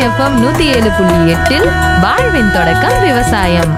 FM நூத்தி ஏழு புள்ளி எட்டில் வாழ்வின் தொடக்கம் விவசாயம்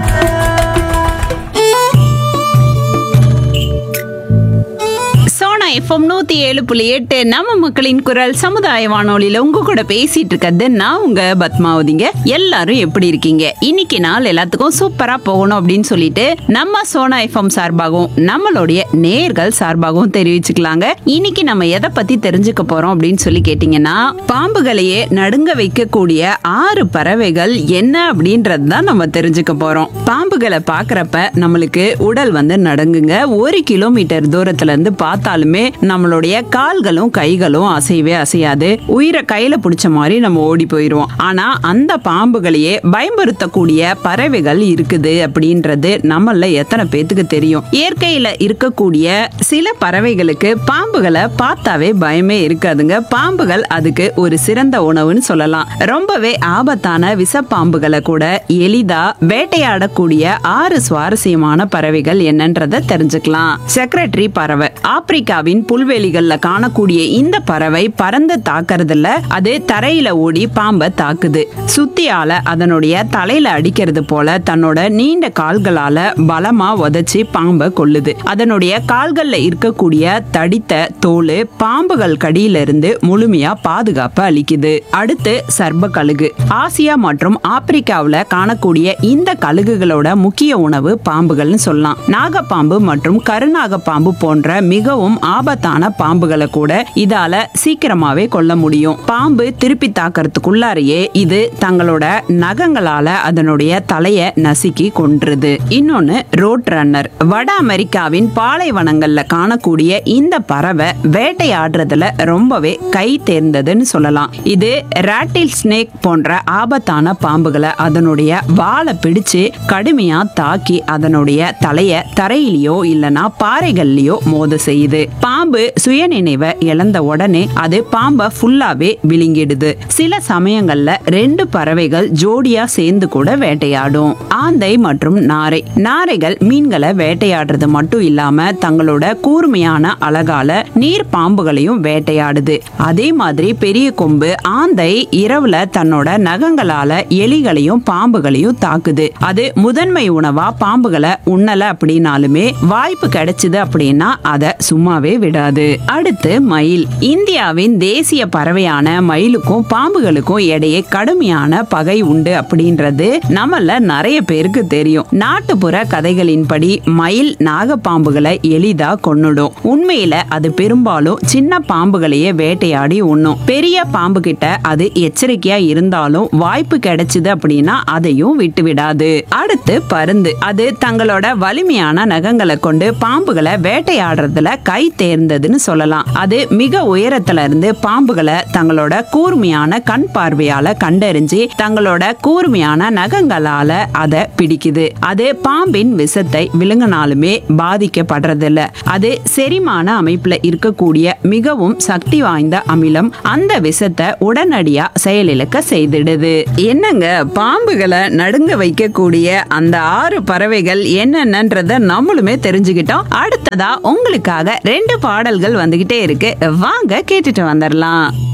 சோனா எஃப்எம் நூத்தி ஏழு புள்ளி எட்டு நம்ம மக்களின் குரல் சமுதாய வானொலியில உங்க கூட பேசிட்டு இருக்கிறது நான் உங்க பத்மாவதிங்க எல்லாரும் எப்படி இருக்கீங்க இன்னைக்கு நாள் எல்லாத்துக்கும் சூப்பரா போகணும் அப்படின்னு சொல்லிட்டு நம்ம சோனா எஃப்எம் சார்பாகவும் நம்மளுடைய நேர்கள் சார்பாகவும் தெரிவிச்சுக்கலாங்க இன்னைக்கு நம்ம எதை பத்தி தெரிஞ்சுக்க போறோம் அப்படின்னு சொல்லி கேட்டீங்கன்னா பாம்புகளையே நடுங்க வைக்கக்கூடிய ஆறு பறவைகள் என்ன அப்படின்றது தான் நம்ம தெரிஞ்சுக்க போறோம் பாம்புகளை பாக்குறப்ப நம்மளுக்கு உடல் வந்து நடுங்குங்க ஒரு கிலோமீட்டர் தூரத்துல இருந்து பார்த்தாலுமே நம்மளுடைய கால்களும் கைகளும் அசையவே அசையாது உயிரை கையில பிடிச்ச மாதிரி நம்ம ஓடி போயிடுவோம் ஆனா அந்த பாம்புகளையே பயமுறுத்தக்கூடிய பறவைகள் இருக்குது அப்படின்றது நம்மள எத்தனை பேத்துக்கு தெரியும் இயற்கையில இருக்கக்கூடிய சில பறவைகளுக்கு பாம்புகளை பார்த்தாவே பயமே இருக்காதுங்க பாம்புகள் அதுக்கு ஒரு சிறந்த உணவுன்னு சொல்லலாம் ரொம்பவே ஆபத்தான விஷப்பாம்புகளை கூட எளிதா வேட்டையாடக்கூடிய ஆறு சுவாரஸ்யமான பறவைகள் என்னன்றத தெரிஞ்சுக்கலாம் செக்ரட்டரி பறவை ஆப்பிரிக்காவின் புல்வெளிகள்ல காணக்கூடிய இந்த பறவை பறந்து தாக்குறதுல அது தரையில ஓடி பாம்பை தாக்குது சுத்தியால அதனுடைய தலையில அடிக்கிறது போல தன்னோட நீண்ட கால்களால பலமா உதைச்சி பாம்பை கொல்லுது அதனுடைய கால்கள்ல இருக்கக்கூடிய தடித்த தோல் பாம்புகள் கடியில இருந்து முழுமையா பாதுகாப்பு அளிக்குது அடுத்து சர்ப கழுகு ஆசியா மற்றும் ஆப்பிரிக்காவுல காணக்கூடிய இந்த கழுகுகளோட முக்கிய உணவு பாம்புகள்னு சொல்லலாம் நாகப்பாம்பு மற்றும் கருநாகப்பாம்பு போன்ற மிகவும் ஆபத்தான பாம்புகளை கூட இதால சீக்கிரமாவே கொல்ல முடியும் பாம்பு திருப்பி தாக்கறதுக்குள்ளாரையே இது தங்களோட நகங்களால அதனுடைய தலைய நசுக்கி கொன்றுது இன்னொன்னு ரோட் ரன்னர் வட அமெரிக்காவின் பாலைவனங்கள்ல காணக்கூடிய இந்த பறவை வேட்டையாடுறதுல ரொம்பவே கை தேர்ந்ததுன்னு சொல்லலாம் இது ராட்டில் ஸ்னேக் போன்ற ஆபத்தான பாம்புகளை அதனுடைய வாலை பிடிச்சு கடுமையா தாக்கி அதனுடைய தலைய தரையிலயோ இல்லனா பாறைகள்லயோ மோத செய்யுது பாம்பு சுயநினைவை இழந்த உடனே அது பாம்பை ஃபுல்லாவே விழுங்கிடுது சில சமயங்கள்ல ரெண்டு பறவைகள் ஜோடியா சேர்ந்து கூட வேட்டையாடும் ஆந்தை மற்றும் நாரை நாரைகள் மீன்களை வேட்டையாடுறது மட்டும் இல்லாம தங்களோட கூர்மையான அழகால நீர் பாம்புகளையும் வேட்டையாடுது அதே மாதிரி பெரிய கொம்பு ஆந்தை இரவுல தன்னோட நகங்களால எலிகளையும் பாம்புகளையும் தாக்குது அது முதன்மை உணவா பாம்புகளை உண்ணல அப்படின்னாலுமே வாய்ப்பு கிடைச்சது அப்படின்னா அதை சும்மாவே விடாது அடுத்து மயில் இந்தியாவின் தேசிய பறவையான மயிலுக்கும் பாம்புகளுக்கும் இடையே கடுமையான பகை உண்டு அப்படின்றது நம்மள நிறைய பேருக்கு தெரியும் நாட்டுப்புற கதைகளின்படி மயில் நாகப்பாம்புகளை எளிதா கொன்னுடும் உண்மையில அது பெரும்பாலும் சின்ன பாம்புகளையே வேட்டையாடி உண்ணும் பெரிய பாம்பு கிட்ட அது எச்சரிக்கையா இருந்தாலும் வாய்ப்பு கிடைச்சது அப்படின்னா அதையும் விட்டு விடாது அடுத்து பருந்து அது தங்களோட வலிமையான நகங்களை கொண்டு பாம்புகளை வேட்டையாடுறதுல கை தேர்ந்ததுன்னு சொல்லலாம் அது மிக உயரத்துல இருந்து பாம்புகளை தங்களோட கூர்மையான கண் பார்வையால கண்டறிஞ்சு தங்களோட கூர்மையான நகங்களால அதை பிடிக்குது அது பாம்பின் விஷத்தை விழுங்கினாலுமே பாதிக்கப்படுறதில்ல அது செரிமான அமைப்புல இருக்கக்கூடிய மிகவும் சக்தி வாய்ந்த அமிலம் அந்த விஷத்தை உடனடியா செயலிழக்க செய்திடுது என்னங்க பாம்புகளை நடுங்க வைக்கக்கூடிய அந்த ஆறு பறவைகள் என்னென்னன்றத நம்மளுமே தெரிஞ்சுக்கிட்டோம் அடுத்ததா உங்களுக்காக ரெண்டு பாடல்கள் வந்துகிட்டே இருக்கு வாங்க கேட்டுட்டு வந்துடலாம்